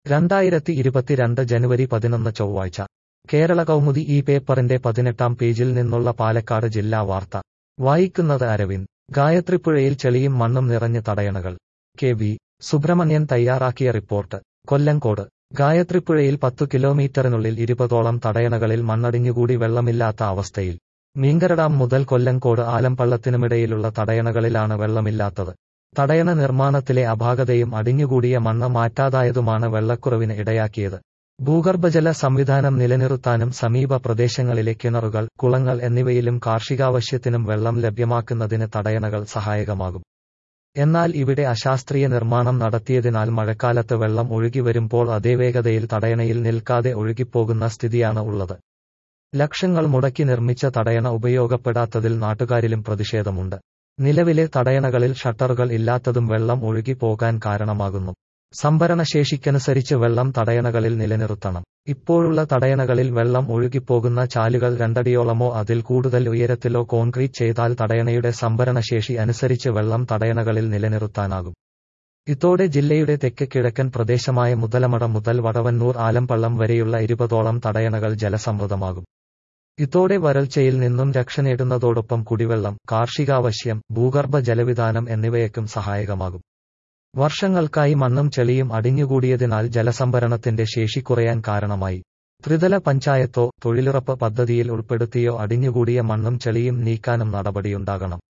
രണ്ടായിരത്തി ഇരുപത്തിരണ്ട് ജനുവരി പതിനൊന്ന് ചൊവ്വാഴ്ച കേരള കൗമുദി ഈ പേപ്പറിന്റെ പതിനെട്ടാം പേജിൽ നിന്നുള്ള പാലക്കാട് ജില്ലാ വാർത്ത വായിക്കുന്നത് അരവിന്ദ് ഗായത്രിപ്പുഴയിൽ ചെളിയും മണ്ണും നിറഞ്ഞ് തടയണകൾ കെ വി സുബ്രഹ്മണ്യൻ തയ്യാറാക്കിയ റിപ്പോർട്ട് കൊല്ലങ്കോട് ഗായത്രിപ്പുഴയിൽ പത്തു കിലോമീറ്ററിനുള്ളിൽ ഇരുപതോളം തടയണകളിൽ മണ്ണടിഞ്ഞുകൂടി വെള്ളമില്ലാത്ത അവസ്ഥയിൽ മീങ്കരഡാം മുതൽ കൊല്ലങ്കോട് ആലമ്പള്ളത്തിനുമിടയിലുള്ള തടയണകളിലാണ് വെള്ളമില്ലാത്തത് തടയണ നിർമ്മാണത്തിലെ അപാകതയും അടിഞ്ഞുകൂടിയ മണ്ണ് മാറ്റാതായതുമാണ് വെള്ളക്കുറവിന് ഇടയാക്കിയത് ഭൂഗർഭജല സംവിധാനം നിലനിർത്താനും സമീപ പ്രദേശങ്ങളിലെ കിണറുകൾ കുളങ്ങൾ എന്നിവയിലും കാർഷികാവശ്യത്തിനും വെള്ളം ലഭ്യമാക്കുന്നതിന് തടയണകൾ സഹായകമാകും എന്നാൽ ഇവിടെ അശാസ്ത്രീയ നിർമ്മാണം നടത്തിയതിനാൽ മഴക്കാലത്ത് വെള്ളം ഒഴുകി വരുമ്പോൾ അതേ വേഗതയിൽ തടയണയിൽ നിൽക്കാതെ ഒഴുകിപ്പോകുന്ന സ്ഥിതിയാണ് ഉള്ളത് ലക്ഷങ്ങൾ മുടക്കി നിർമ്മിച്ച തടയണ ഉപയോഗപ്പെടാത്തതിൽ നാട്ടുകാരിലും പ്രതിഷേധമുണ്ട് നിലവിലെ തടയണകളിൽ ഷട്ടറുകൾ ഇല്ലാത്തതും വെള്ളം ഒഴുകി പോകാൻ കാരണമാകുന്നു സംഭരണശേഷിക്കനുസരിച്ച് വെള്ളം തടയണകളിൽ നിലനിർത്തണം ഇപ്പോഴുള്ള തടയണകളിൽ വെള്ളം ഒഴുകിപ്പോകുന്ന ചാലുകൾ രണ്ടടിയോളമോ അതിൽ കൂടുതൽ ഉയരത്തിലോ കോൺക്രീറ്റ് ചെയ്താൽ തടയണയുടെ സംഭരണശേഷി അനുസരിച്ച് വെള്ളം തടയണകളിൽ നിലനിർത്താനാകും ഇതോടെ ജില്ലയുടെ തെക്ക് കിഴക്കൻ പ്രദേശമായ മുതലമട മുതൽ വടവന്നൂർ ആലമ്പള്ളം വരെയുള്ള ഇരുപതോളം തടയണകൾ ജലസമൃദ്ധമാകും ഇതോടെ വരൾച്ചയിൽ നിന്നും രക്ഷ നേടുന്നതോടൊപ്പം കുടിവെള്ളം കാർഷികാവശ്യം ഭൂഗർഭ ജലവിധാനം എന്നിവയ്ക്കും സഹായകമാകും വർഷങ്ങൾക്കായി മണ്ണും ചെളിയും അടിഞ്ഞുകൂടിയതിനാൽ ജലസംഭരണത്തിന്റെ ശേഷി കുറയാൻ കാരണമായി ത്രിതല പഞ്ചായത്തോ തൊഴിലുറപ്പ് പദ്ധതിയിൽ ഉൾപ്പെടുത്തിയോ അടിഞ്ഞുകൂടിയ മണ്ണും ചെളിയും നീക്കാനും നടപടിയുണ്ടാകണം